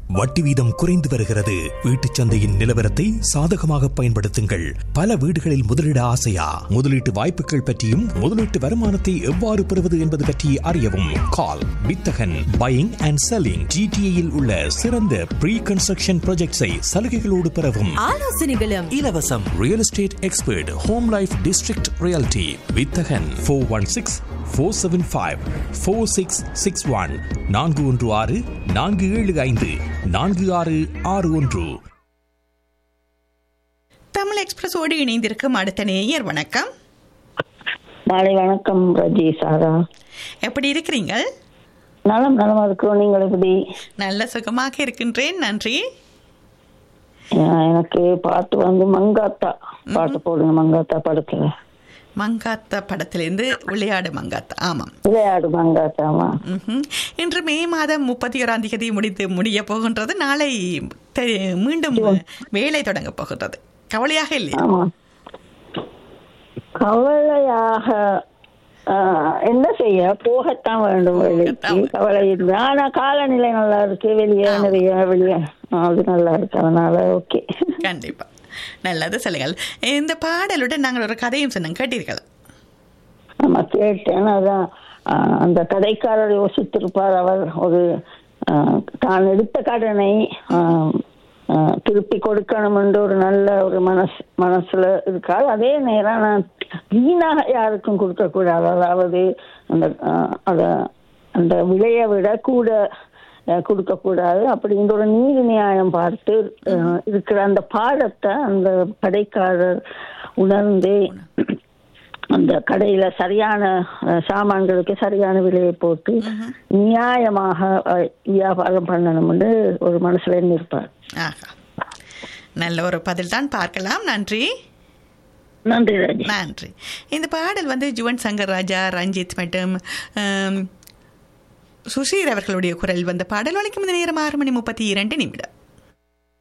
வட்டி வீதம் குறைந்து வருகிறது வீட்டுச் சந்தையின் நிலவரத்தை சாதகமாக பயன்படுத்துங்கள் பல வீடுகளில் முதலீட ஆசையா முதலீட்டு வாய்ப்புகள் பற்றியும் முதலீட்டு வருமானத்தை எவ்வாறு பெறுவது என்பது பற்றி அறியவும் கால் வித்தகன் பையிங் அண்ட் செல்லிங் ஜிடிஏயில் உள்ள சிறந்த ப்ரீ கன்ஸ்ட்ரக்ஷன் ப்ராஜெக்ட்ஸை சலுகைகளோடு பெறவும் ஆலோசனைகளும் இலவசம் real estate expert home life district reality வித்தகன் four one six four seven five four six six one நான்கு ஒன்று ஆறு நான்கு ஏழு ஐந்து நான்கு ஆறு ஆறு ஒன்று தமிழ் எக்ஸ்பிரஸோடு இணைந்திருக்கும் அடுத்த நேயர் வணக்கம் மாலை வணக்கம் ரஜி சாரா எப்படி இருக்கிறீங்க நலம் நலமா இருக்கிறோம் நீங்கள் எப்படி நல்ல சுகமாக இருக்கின்றேன் நன்றி அஹ் எனக்கு பாட்டு வந்து மங்காத்தா பாட்டு போடுங்க மங்காத்தா படத்துல மங்காத்தா படத்திலிருந்து விளையாடு மங்காத்தா ஆமாம் விளையாடு மங்காத்தாமா ம்ஹும். இன்று மே மாதம் முப்பத்தி ஓராம் தேதி முடித்து முடிய போகின்றது நாளை தெ- மீண்டும் வேலை தொடங்க போகின்றது கவலையாக இல்லையா ஆமா கவலையாக அஹ், என்ன செய்ய போகத்தான் வேண்டும் வேலைக்கு போகத்தான். கவலை இல்லை ஆனா காலநிலை நல்லா இருக்கு வெளியே நிறைய வெளியே அது நல்லா இருக்கு அதனால ஓகே கண்டிப்பா நல்லது சொல்லுங்கள் இந்த பாடலுடன் நாங்கள் ஒரு கதையும் சொன்னோம் கேட்டீர்கள் ஆமா கேட்டேன் அதான் ஆஹ், அந்த கடைக்காரர் யோசித்திருப்பார் அவர் ஒரு ஆஹ், தான் எடுத்த கடனை ஆஹ், ஆஹ், திருப்பி கொடுக்கணும் என்று ஒரு நல்ல ஒரு மனசு மனசுல இருக்கார் அதே நேரம் நான் வீணாக யாருக்கும் கொடுக்க கூடாது அதாவது அந்த ஆஹ், அத அந்த விலையை விட கூட அஹ், கொடுக்கக்கூடாது அப்படின்ற ஒரு நீதி நியாயம் பார்த்து அஹ், இருக்கிற அந்த பாடத்தை அந்த கடைக்காரர் உணர்ந்து அந்த கடையில சரியான அஹ், சாமான்களுக்கு சரியான விலையை போட்டு நியாயமாக அஹ், வியாபாரம் பண்ணணும்னு ஒரு மனசுல இருப்பார் ஆஹா நல்ல ஒரு பதில் தான் பார்க்கலாம் நன்றி நன்றி ராஜி நன்றி இந்த பாடல் வந்து ஜுவன் சங்கர் ராஜா ரஞ்சித் மற்றும் ஆம், சுஷீர் அவர்களுடைய குரல் வந்த பாடல் வலிக்கும் இந்த நேரம் ஆறு மணி முப்பத்தி இரண்டு நிமிடம்